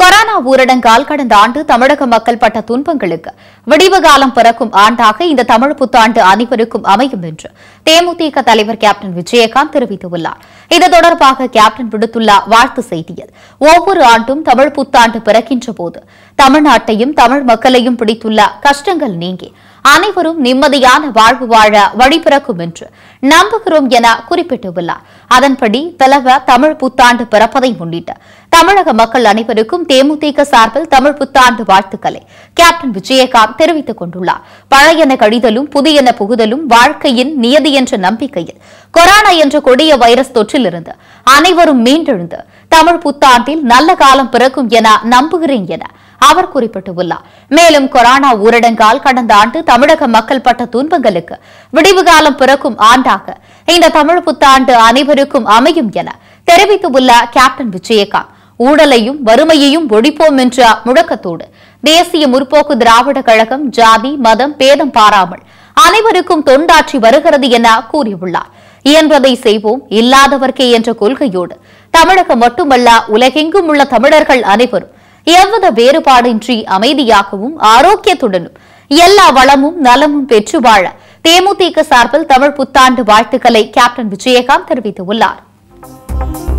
corona ஊரடங்கால் கடந்த ஆண்டு தமிழக மக்கள் பட்ட துன்பங்களுக்கு விடிவு காலம் பிறக்கும் ஆண்டாக இந்த தமிழ் புத்தாண்டு அனைவருக்கும் அமையும் என்று தேமுதிக தலைவர் கேப்டன் விஜயகாந்த் தெரிவித்துள்ளார் இது தொடர்பாக கேப்டன் விடுத்துள்ள வாழ்த்து செய்தியில் ஒவ்வொரு ஆண்டும் தமிழ் புத்தாண்டு பிறக்கின்ற போது தமிழ்நாட்டையும் தமிழ் மக்களையும் பிடித்துள்ள கஷ்டங்கள் நீங்கி அனைவரும் நிம்மதியான வாழ்வு வாழ வழிபிறக்கும் என்று நம்புகிறோம் என குறிப்பிட்டுள்ளார் அதன்படி தலைவ தமிழ் புத்தாண்டு பிறப்பதை முன்னிட்டு தமிழக மக்கள் அனைவருக்கும் தேமுதிக சார்பில் தமிழ் புத்தாண்டு வாழ்த்துக்களை கேப்டன் விஜயகாந்த் தெரிவித்துக் கொண்டுள்ளார் பழையன கழிதலும் புதியன புகுதலும் வாழ்க்கையின் நியதி என்ற நம்பிக்கையில் கொரோனா என்ற கொடிய வைரஸ் தொற்றிலிருந்து அனைவரும் மீண்டெழுந்து தமிழ் புத்தாண்டில் நல்ல காலம் பிறக்கும் என நம்புகிறேன் என அவர் குறிப்பிட்டுள்ளார் மேலும் கொரோனா ஊரடங்கால் கடந்த ஆண்டு தமிழக மக்கள் பட்ட துன்பங்களுக்கு விடிவு காலம் பிறக்கும் ஆண்டாக இந்த தமிழ் புத்தாண்டு அனைவருக்கும் அமையும் என தெரிவித்துள்ள கேப்டன் விஜயகாந்த் ஊழலையும் வறுமையையும் ஒழிப்போம் என்ற முழக்கத்தோடு தேசிய முற்போக்கு திராவிட கழகம் ஜாதி மதம் பேதம் பாராமல் அனைவருக்கும் தொண்டாற்றி வருகிறது என கூறியுள்ளார் இயன்றதை செய்வோம் இல்லாதவர்க்கே என்ற கொள்கையோடு தமிழகம் மட்டுமல்ல உலகெங்கும் உள்ள தமிழர்கள் அனைவரும் எவ்வித வேறுபாடின்றி அமைதியாகவும் ஆரோக்கியத்துடனும் எல்லா வளமும் நலமும் பெற்று வாழ தேமுதிக சார்பில் தமிழ் புத்தாண்டு வாழ்த்துக்களை கேப்டன் விஜயகாந்த் தெரிவித்துள்ளார்